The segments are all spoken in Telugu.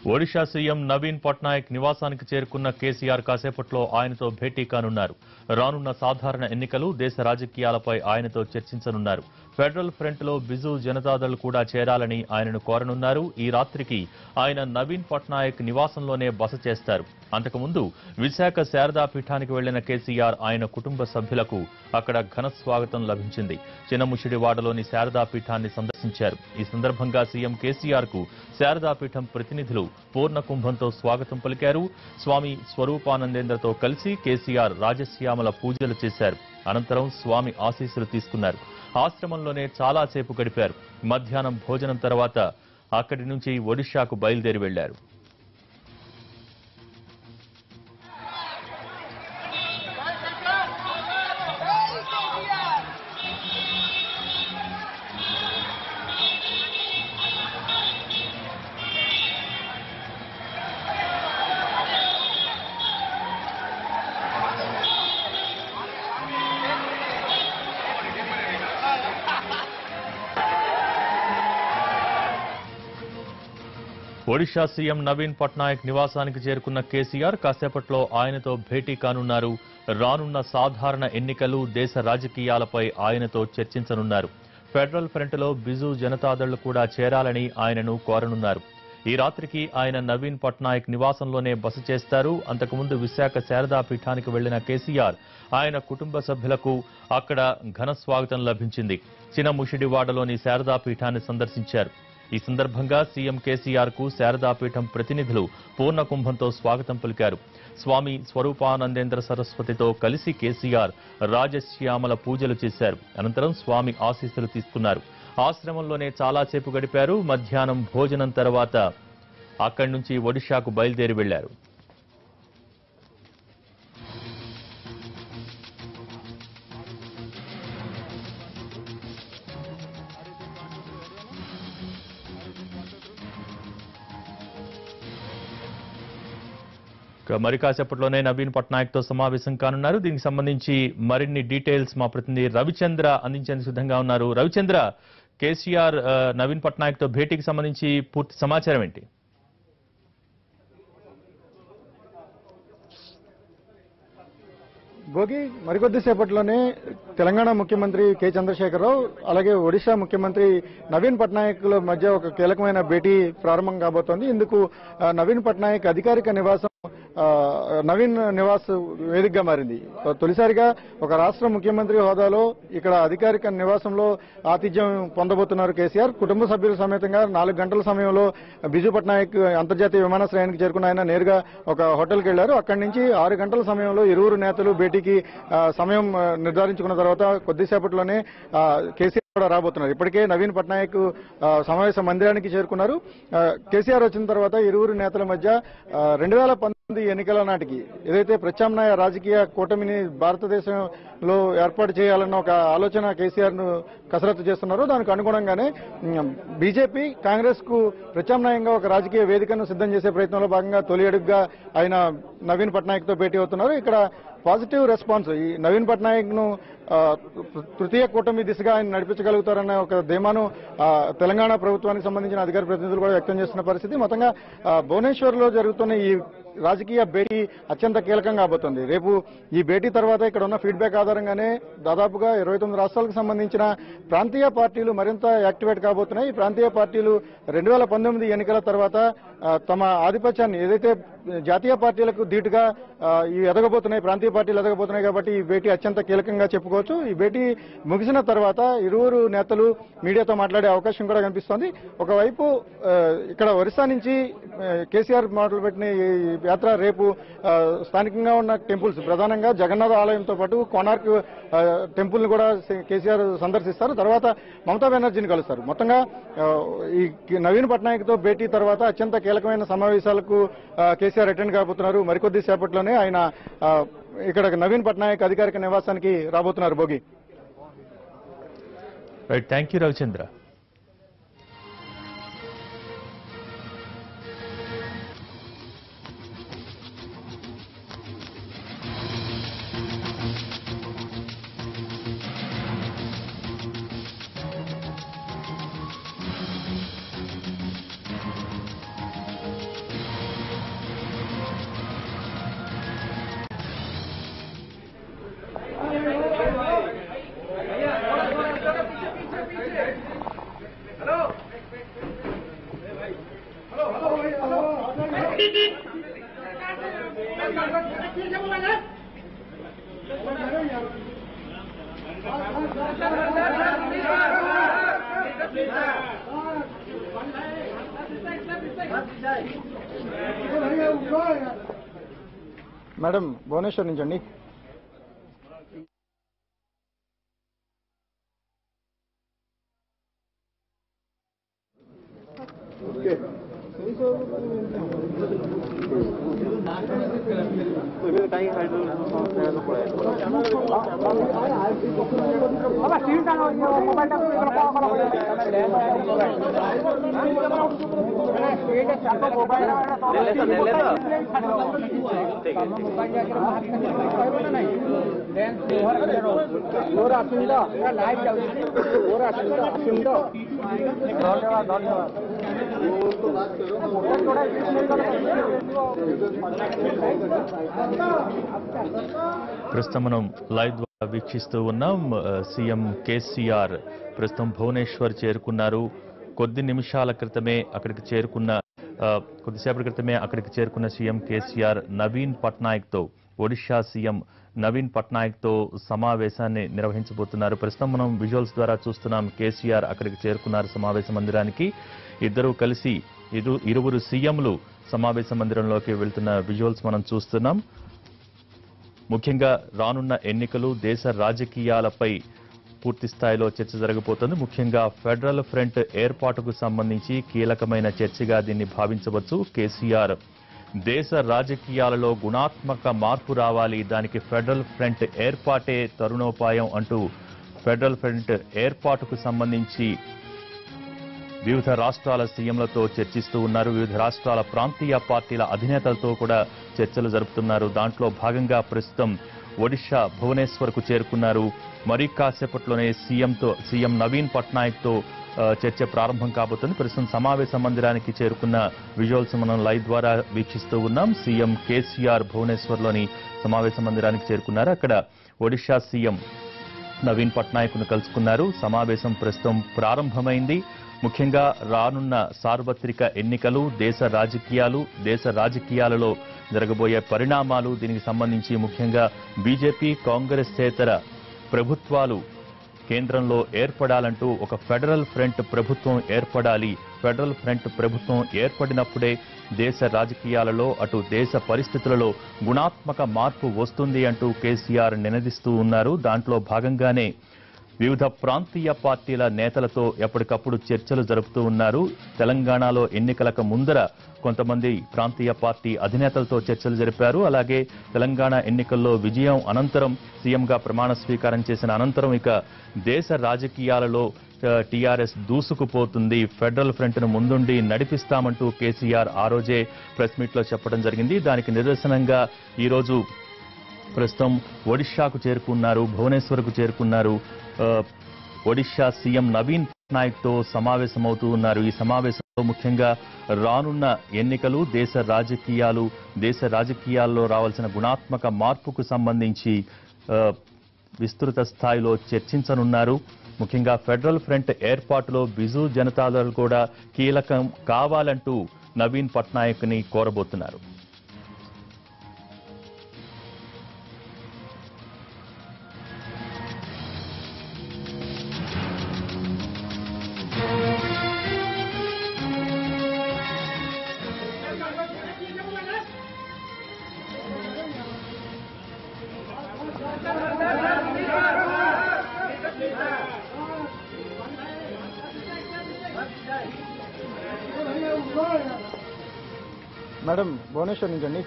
ఒడిషా సీఎం నవీన్ పట్నాయక్ నివాసానికి చేరుకున్న కేసీఆర్ కాసేపట్లో ఆయనతో భేటీ కానున్నారు రానున్న సాధారణ ఎన్నికలు దేశ రాజకీయాలపై ఆయనతో చర్చించనున్నారు ఫెడరల్ ఫ్రంట్ లో బిజు జనతాదళ్ కూడా చేరాలని ఆయనను కోరనున్నారు ఈ రాత్రికి ఆయన నవీన్ పట్నాయక్ నివాసంలోనే బస చేస్తారు అంతకుముందు విశాఖ శారదా పీఠానికి వెళ్లిన కేసీఆర్ ఆయన కుటుంబ సభ్యులకు అక్కడ ఘన స్వాగతం లభించింది చిన్నముషిడివాడలోని శారదా పీఠాన్ని సందర్శించారు ఈ సందర్భంగా సీఎం కేసీఆర్ కు శారదా పీఠం ప్రతినిధులు పూర్ణ కుంభంతో స్వాగతం పలికారు స్వామి స్వరూపానందేంద్రతో కలిసి కేసీఆర్ రాజశ్యామల పూజలు చేశారు అనంతరం స్వామి ఆశీస్సులు తీసుకున్నారు ఆశ్రమంలోనే చాలాసేపు గడిపారు మధ్యాహ్నం భోజనం తర్వాత అక్కడి నుంచి ఒడిశాకు బయలుదేరి వెళ్లారు ఒడిషా సీఎం నవీన్ పట్నాయక్ నివాసానికి చేరుకున్న కేసీఆర్ కాసేపట్లో ఆయనతో భేటీ కానున్నారు రానున్న సాధారణ ఎన్నికలు దేశ రాజకీయాలపై ఆయనతో చర్చించనున్నారు ఫెడరల్ ఫ్రంట్లో బిజు జనతాదళ్ కూడా చేరాలని ఆయనను కోరనున్నారు ఈ రాత్రికి ఆయన నవీన్ పట్నాయక్ నివాసంలోనే బస చేస్తారు అంతకుముందు విశాఖ శారదా పీఠానికి వెళ్లిన కేసీఆర్ ఆయన కుటుంబ సభ్యులకు అక్కడ ఘన స్వాగతం లభించింది చినముషిడివాడలోని శారదా పీఠాన్ని సందర్శించారు ఈ సందర్భంగా సీఎం కేసీఆర్ కు శారదాపీఠం ప్రతినిధులు పూర్ణ కుంభంతో స్వాగతం పలికారు స్వామి స్వరూపానందేంద్ర సరస్వతితో కలిసి కేసీఆర్ రాజశ్యామల పూజలు చేశారు అనంతరం స్వామి ఆశీస్సులు తీసుకున్నారు ఆశ్రమంలోనే చాలాసేపు గడిపారు మధ్యాహ్నం భోజనం తర్వాత అక్కడి నుంచి ఒడిశాకు బయలుదేరి వెళ్లారు ఇక మరి కాసేపట్లోనే నవీన్ పట్నాయక్ తో సమావేశం కానున్నారు దీనికి సంబంధించి మరిన్ని డీటెయిల్స్ మా ప్రతినిధి రవిచంద్ర అందించేందుకు సిద్ధంగా ఉన్నారు రవిచంద్ర కేసీఆర్ ఆ, నవీన్ పట్నాయక్ తో భేటీకి సంబంధించి పూర్తి సమాచారం ఏంటి భోగి మరికొద్దిసేపట్లోనే తెలంగాణ ముఖ్యమంత్రి కె చంద్రశేఖరరావు అలాగే ఒడిశా ముఖ్యమంత్రి నవీన్ పట్నాయక్ల మధ్య ఒక కీలకమైన భేటీ ప్రారంభం కాబోతోంది ఇందుకు ఆ, నవీన్ పట్నాయక్ అధికారిక నివాసం ఆ, నవీన్ నివాస్ వేదికగా మారింది తొలిసారిగా ఒక రాష్ట్ర ముఖ్యమంత్రి హోదాలో ఇక్కడ అధికారిక నివాసంలో ఆతిథ్యం పొందబోతున్నారు కేసీఆర్ కుటుంబ సభ్యుల సమేతంగా నాలుగు గంటల సమయంలో బిజు పట్నాయక్ అంతర్జాతీయ విమానాశ్రయానికి చేరుకున్న ఆయన నేరుగా ఒక హోటల్కి వెళ్లారు అక్కడి నుంచి ఆరు గంటల సమయంలో ఇరువురు నేతలు భేటీకి ఆ, సమయం ఆ, నిర్ధారించుకున్న తర్వాత కొద్దిసేపట్లోనే ఆ, కేసీఆర్ కూడా రాబోతున్నారు ఇప్పటికే నవీన్ పట్నాయక్ ఆ, సమావేశ మందిరానికి చేరుకున్నారు ఆ, కేసీఆర్ వచ్చిన తర్వాత ఇరువురు నేతల మధ్య రెండు వేల పంతొమ్మిది ఎన్నికల నాటికి ఏదైతే ప్రత్యామ్నాయ రాజకీయ కూటమిని భారతదేశంలో ఏర్పాటు చేయాలన్న ఒక ఆలోచన కేసీఆర్ ను కసరత్తు చేస్తున్నారో దానికి అనుగుణంగానే బీజేపీ కాంగ్రెస్ కు ప్రత్యామ్నాయంగా ఒక రాజకీయ వేదికను సిద్ధం చేసే ప్రయత్నంలో భాగంగా తొలి అడుగుగా ఆయన నవీన్ పట్నాయక్ తో భేటీ అవుతున్నారు ఇక్కడ పాజిటివ్ రెస్పాన్స్ ఈ నవీన్ పట్నాయక్ ను ఆ, తృతీయ కూటమి దిశగా ఆయన నడిపించగలుగుతారన్న ఒక ధీమాను ఆ, తెలంగాణ ప్రభుత్వానికి సంబంధించిన అధికార ప్రతినిధులు కూడా వ్యక్తం చేస్తున్న పరిస్థితి మొత్తంగా ఆ, భువనేశ్వర్ లో జరుగుతున్న ఈ రాజకీయ భేటీ అత్యంత కీలకం కాబోతుంది రేపు ఈ భేటీ తర్వాత ఇక్కడ ఉన్న ఫీడ్బ్యాక్ ఆధారంగానే దాదాపుగా ఇరవై తొమ్మిది రాష్ట్రాలకు సంబంధించిన ప్రాంతీయ పార్టీలు మరింత యాక్టివేట్ కాబోతున్నాయి ఈ ప్రాంతీయ పార్టీలు రెండు వేల పంతొమ్మిది ఎన్నికల తర్వాత ఆ, తమ ఆధిపత్యాన్ని ఏదైతే జాతీయ పార్టీలకు ధీటుగా ఆ, ఈ ఎదగబోతున్నాయి ప్రాంతీయ పార్టీలు ఎదగబోతున్నాయి కాబట్టి ఈ భేటీ అత్యంత కీలకంగా చెప్పుకోవచ్చు ఈ భేటీ ముగిసిన తర్వాత ఇరువురు నేతలు మీడియాతో మాట్లాడే అవకాశం కూడా కనిపిస్తోంది ఒకవైపు ఆ, ఇక్కడ ఒరిస్సా నుంచి ఆ, కేసీఆర్ మొదలుపెట్టిన ఈ యాత్ర రేపు ఆ, స్థానికంగా ఉన్న టెంపుల్స్ ప్రధానంగా జగన్నాథ ఆలయంతో పాటు కోనార్క్ టెంపుల్ ని కూడా కేసీఆర్ సందర్శిస్తారు తర్వాత మమతా బెనర్జీని కలుస్తారు మొత్తంగా ఆ, ఈ నవీన్ పట్నాయక్ తో భేటీ తర్వాత అత్యంత కీలకమైన సమావేశాలకు ఆ, కేసీఆర్ అటెండ్ కాబోతున్నారు మరికొద్ది సేపట్లోనే ఆయన ఆ, ఇక్కడ నవీన్ పట్నాయక్ అధికారిక నివాసానికి రాబోతున్నారు Bhogi right thank you Ravichandra madam Bhubaneswar నుంచి అండి ప్రస్తుతం మనం లైవ్ ద్వారా వీక్షిస్తూ ఉన్నాం ఆ, సీఎం కేసీఆర్ ప్రస్తుతం భువనేశ్వర్ చేరుకున్నారు కొద్ది నిమిషాల క్రితమే అక్కడికి చేరుకున్న ఆ, కొద్దిసేపటి క్రితమే అక్కడికి చేరుకున్న సీఎం కేసీఆర్ నవీన్ పట్నాయక్ తో ఒడిషా సీఎం నవీన్ పట్నాయక్ తో సమావేశాన్ని నిర్వహించబోతున్నారు ప్రస్తుతం మనం విజువల్స్ ద్వారా చూస్తున్నాం కేసీఆర్ అక్కడికి చేరుకున్నారు సమావేశ మందిరానికి ఇద్దరూ కలిసి ఇరు ఇరువురు సీఎంలు సమావేశ మందిరంలోకి వెళ్తున్న విజువల్స్ మనం చూస్తున్నాం ముఖ్యంగా రానున్న ఎన్నికలు దేశ రాజకీయాలపై పూర్తి స్థాయిలో చర్చ జరగబోతోంది ముఖ్యంగా ఫెడరల్ ఫ్రంట్ ఏర్పాటుకు సంబంధించి కీలకమైన చర్చగా దీన్ని భావించవచ్చు కేసీఆర్ దేశ రాజకీయాలలో గుణాత్మక మార్పు రావాలి దానికి ఫెడరల్ ఫ్రంట్ ఏర్పాటే తరుణోపాయం అంటూ ఫెడరల్ ఫ్రంట్ ఏర్పాటుకు సంబంధించి వివిధ రాష్ట్రాల సీఎంలతో చర్చిస్తూ ఉన్నారు వివిధ రాష్ట్రాల ప్రాంతీయ పార్టీల అధినేతలతో కూడా చర్చలు జరుపుతున్నారు దాంట్లో భాగంగా ప్రస్తుతం ఒడిషా భువనేశ్వర్కు చేరుకున్నారు మరి కాసేపట్లోనే సీఎంతో సీఎం నవీన్ పట్నాయక్ తో ఆ, చర్చ ప్రారంభం కాబోతుంది ప్రస్తుతం సమావేశ మందిరానికి చేరుకున్న విజువల్స్ మనం లైవ్ ద్వారా వీక్షిస్తూ ఉన్నాం సీఎం కేసీఆర్ భువనేశ్వర్లోని సమావేశ మందిరానికి చేరుకున్నారు అక్కడ ఒడిషా సీఎం నవీన్ పట్నాయక్ ను కలుసుకున్నారు సమావేశం ప్రస్తుతం ప్రారంభమైంది ముఖ్యంగా రానున్న సార్వత్రిక ఎన్నికలు దేశ రాజకీయాలు దేశ రాజకీయాలలో జరగబోయే పరిణామాలు దీనికి సంబంధించి ముఖ్యంగా బీజేపీ కాంగ్రెస్ తేతర ప్రభుత్వాలు కేంద్రంలో ఏర్పడాలంటూ ఒక ఫెడరల్ ఫ్రంట్ ప్రభుత్వం ఏర్పడాలి ఫెడరల్ ఫ్రంట్ ప్రభుత్వం ఏర్పడినప్పుడే దేశ రాజకీయాలలో అటు దేశ పరిస్థితులలో గుణాత్మక మార్పు వస్తుంది అంటూ కేసీఆర్ నినదిస్తూ ఉన్నారు దాంట్లో భాగంగానే వివిధ ప్రాంతీయ పార్టీల నేతలతో ఎప్పటికప్పుడు చర్చలు జరుపుతూ ఉన్నారు తెలంగాణలో ఎన్నికలకు ముందర కొంతమంది ప్రాంతీయ పార్టీ అధినేతలతో చర్చలు జరిపారు అలాగే తెలంగాణ ఎన్నికల్లో విజయం అనంతరం సీఎంగా ప్రమాణ స్వీకారం చేసిన అనంతరం ఇక దేశ రాజకీయాలలో టీఆర్ఎస్ దూసుకుపోతుంది ఫెడరల్ ఫ్రంట్ ను ముందుండి నడిపిస్తామంటూ కేసీఆర్ ఆ రోజే ప్రెస్ మీట్ లో చెప్పడం జరిగింది దానికి నిదర్శనంగా ఈ రోజు ప్రస్తుతం ఒడిశాకు చేరుకున్నారు భువనేశ్వర్కు చేరుకున్నారు ఆ, ఒడిశా సీఎం నవీన్ పట్నాయక్ తో సమావేశమవుతూ ఉన్నారు ఈ సమావేశంలో ముఖ్యంగా రానున్న ఎన్నికలు దేశ రాజకీయాలు దేశ రాజకీయాల్లో రావాల్సిన గుణాత్మక మార్పుకు సంబంధించి ఆ, విస్తృత స్థాయిలో చర్చించనున్నారు ముఖ్యంగా ఫెడరల్ ఫ్రంట్ ఏర్పాటులో బిజు జనతాదళ్ కూడా కీలకం కావాలంటూ నవీన్ పట్నాయక్ ని కోరబోతున్నారు మేడం భువనేశ్వర్ నుంచి అండి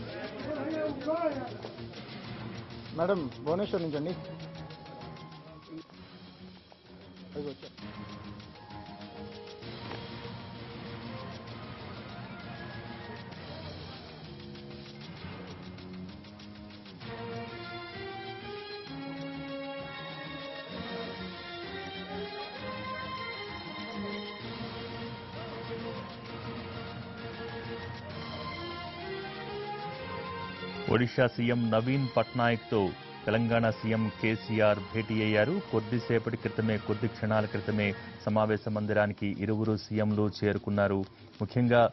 మేడం భువనేశ్వర్ నుంచి అండి ఒడిషా సీఎం నవీన్ పట్నాయక్ తో తెలంగాణ సీఎం కేసీఆర్ భేటీ అయ్యారు కొద్దిసేపటి క్రితమే కొద్ది క్షణాల క్రితమే సమావేశ మందిరానికి ఇరువురు సీఎంలు చేరుకున్నారు ముఖ్యంగా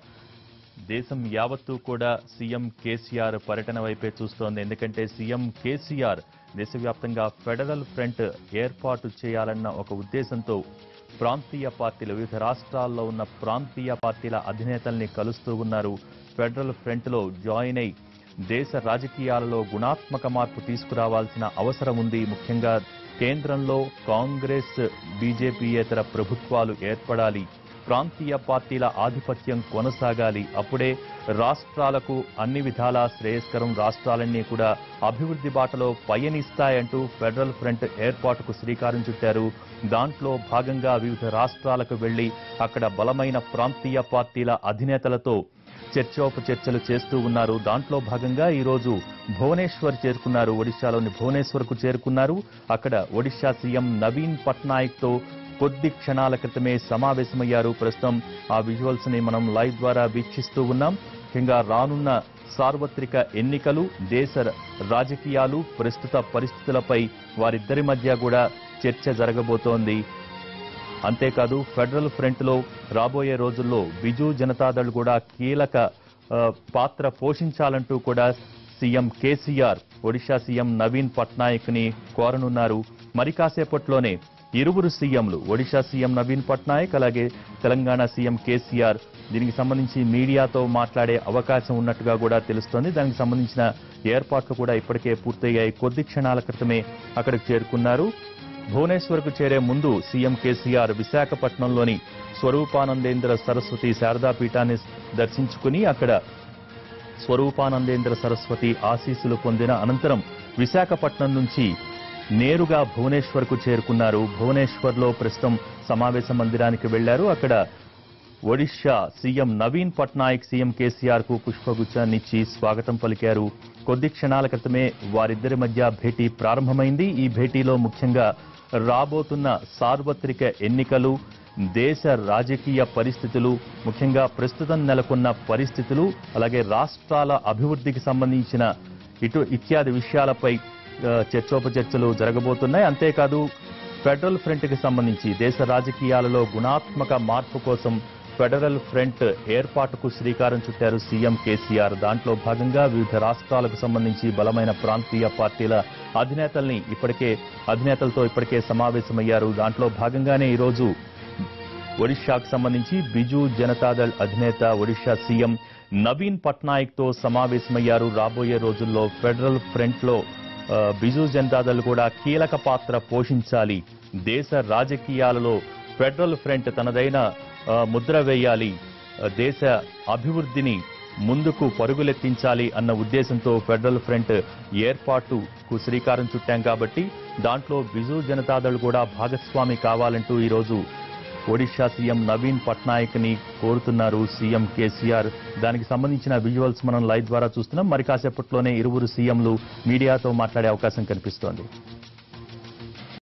దేశం యావత్తూ కూడా సీఎం కేసీఆర్ పర్యటన వైపే చూస్తోంది ఎందుకంటే సీఎం కేసీఆర్ దేశవ్యాప్తంగా ఫెడరల్ ఫ్రంట్ ఏర్పాటు చేయాలన్న ఒక ఉద్దేశంతో ప్రాంతీయ పార్టీలు వివిధ రాష్ట్రాల్లో ఉన్న ప్రాంతీయ పార్టీల అధినేతల్ని కలుస్తూ ఉన్నారు ఫెడరల్ ఫ్రంట్లో జాయిన్ అయి దేశ రాజకీయాలలో గుణాత్మక మార్పు తీసుకురావాల్సిన అవసరం ఉంది ముఖ్యంగా కేంద్రంలో కాంగ్రెస్ బీజేపీయేతర ప్రభుత్వాలు ఏర్పడాలి ప్రాంతీయ పార్టీల ఆధిపత్యం కొనసాగాలి అప్పుడే రాష్ట్రాలకు అన్ని విధాలా శ్రేయస్కరం రాష్ట్రాలన్నీ కూడా అభివృద్ధి బాటలో పయనిస్తాయంటూ ఫెడరల్ ఫ్రంట్ ఏర్పాటుకు శ్రీకారం చుట్టారు దాంట్లో భాగంగా వివిధ రాష్ట్రాలకు వెళ్లి అక్కడ బలమైన ప్రాంతీయ పార్టీల అధినేతలతో చర్చోపచర్చలు చేస్తూ ఉన్నారు దాంట్లో భాగంగా ఈరోజు భువనేశ్వర్ చేరుకున్నారు ఒడిశాలోని భువనేశ్వర్కు చేరుకున్నారు అక్కడ ఒడిశా సీఎం నవీన్ పట్నాయక్ తో కొద్ది క్షణాల క్రితమే సమావేశమయ్యారు ప్రస్తుతం ఆ విజువల్స్ ని మనం లైవ్ ద్వారా వీక్షిస్తూ ఉన్నాం ముఖ్యంగా రానున్న సార్వత్రిక ఎన్నికలు దేశ రాజకీయాలు ప్రస్తుత పరిస్థితులపై వారిద్దరి మధ్య కూడా చర్చ జరగబోతోంది అంతేకాదు ఫెడరల్ ఫ్రంట్ లో రాబోయే రోజుల్లో బిజు జనతాదళ్ కూడా కీలక ఆ, పాత్ర పోషించాలంటూ కూడా సీఎం కేసీఆర్ ఒడిశా సీఎం నవీన్ పట్నాయక్ ని కోరనున్నారు మరి కాసేపట్లోనే ఇరువురు సీఎంలు ఒడిశా సీఎం నవీన్ పట్నాయక్ అలాగే తెలంగాణ సీఎం కేసీఆర్ దీనికి సంబంధించి మీడియాతో మాట్లాడే అవకాశం ఉన్నట్టుగా కూడా తెలుస్తోంది దానికి సంబంధించిన ఏర్పాట్లు కూడా ఇప్పటికే పూర్తయ్యాయి కొద్ది క్షణాల క్రితమే అక్కడికి చేరుకున్నారు భువనేశ్వర్కు చేరే ముందు సీఎం కేసీఆర్ విశాఖపట్నంలోని స్వరూపానందేంద్ర సరస్వతి శారదా పీఠాన్ని దర్శించుకుని అక్కడ స్వరూపానందేంద్ర సరస్వతి ఆశీస్సులు పొందిన అనంతరం విశాఖపట్నం నుంచి నేరుగా భువనేశ్వర్కు చేరుకున్నారు భువనేశ్వర్లో ప్రస్తుతం సమావేశ మందిరానికి వెళ్లారు అక్కడ ఒడిషా సీఎం నవీన్ పట్నాయక్ సీఎం కేసీఆర్ కు పుష్పగుచ్చాన్నిచ్చి స్వాగతం పలికారు కొద్ది క్షణాల క్రితమే వారిద్దరి మధ్య భేటీ ప్రారంభమైంది ఈ భేటీలో ముఖ్యంగా రాబోతున్న సార్వత్రిక ఎన్నికలు దేశ రాజకీయ పరిస్థితులు ముఖ్యంగా ప్రస్తుతం నెలకొన్న పరిస్థితులు అలాగే రాష్ట్రాల అభివృద్ధికి సంబంధించిన ఇటు ఇత్యాది విషయాలపై ఆ, చర్చోపచర్చలు జరగబోతున్నాయి అంతేకాదు ఫెడరల్ ఫ్రంట్ కి సంబంధించి దేశ రాజకీయాలలో గుణాత్మక మార్పు కోసం ఫెడరల్ ఫ్రంట్ ఏర్పాటుకు శ్రీకారం చుట్టారు సీఎం కేసీఆర్ దాంట్లో భాగంగా వివిధ రాష్ట్రాలకు సంబంధించి బలమైన ప్రాంతీయ పార్టీల అధినేతల్ని ఇప్పటికే అధినేతలతో ఇప్పటికే సమావేశమయ్యారు దాంట్లో భాగంగానే ఈరోజు ఒడిశాకు సంబంధించి బిజు జనతాదళ్ అధినేత ఒడిశా సీఎం నవీన్ పట్నాయక్ తో సమావేశమయ్యారు రాబోయే రోజుల్లో ఫెడరల్ ఫ్రంట్ లో ఆ, బిజు జనతాదళ్ కూడా కీలక పాత్ర పోషించాలి దేశ రాజకీయాలలో ఫెడరల్ ఫ్రంట్ తనదైన ఆ, ముద్ర వేయాలి ఆ, దేశ అభివృద్ధిని ముందుకు పరుగులెత్తించాలి అన్న ఉద్దేశంతో ఫెడరల్ ఫ్రంట్ ఏర్పాటుకు శ్రీకారం చుట్టాం కాబట్టి దాంట్లో బిజు జనతాదళ్ కూడా భాగస్వామి కావాలంటూ ఈరోజు ఒడిశా సీఎం నవీన్ పట్నాయక్ ని కోరుతున్నారు సీఎం కేసీఆర్ దానికి సంబంధించిన విజువల్స్ మనం లైవ్ ద్వారా చూస్తున్నాం మరి కాసేపట్లోనే ఇరువురు సీఎంలు మీడియాతో మాట్లాడే అవకాశం కనిపిస్తోంది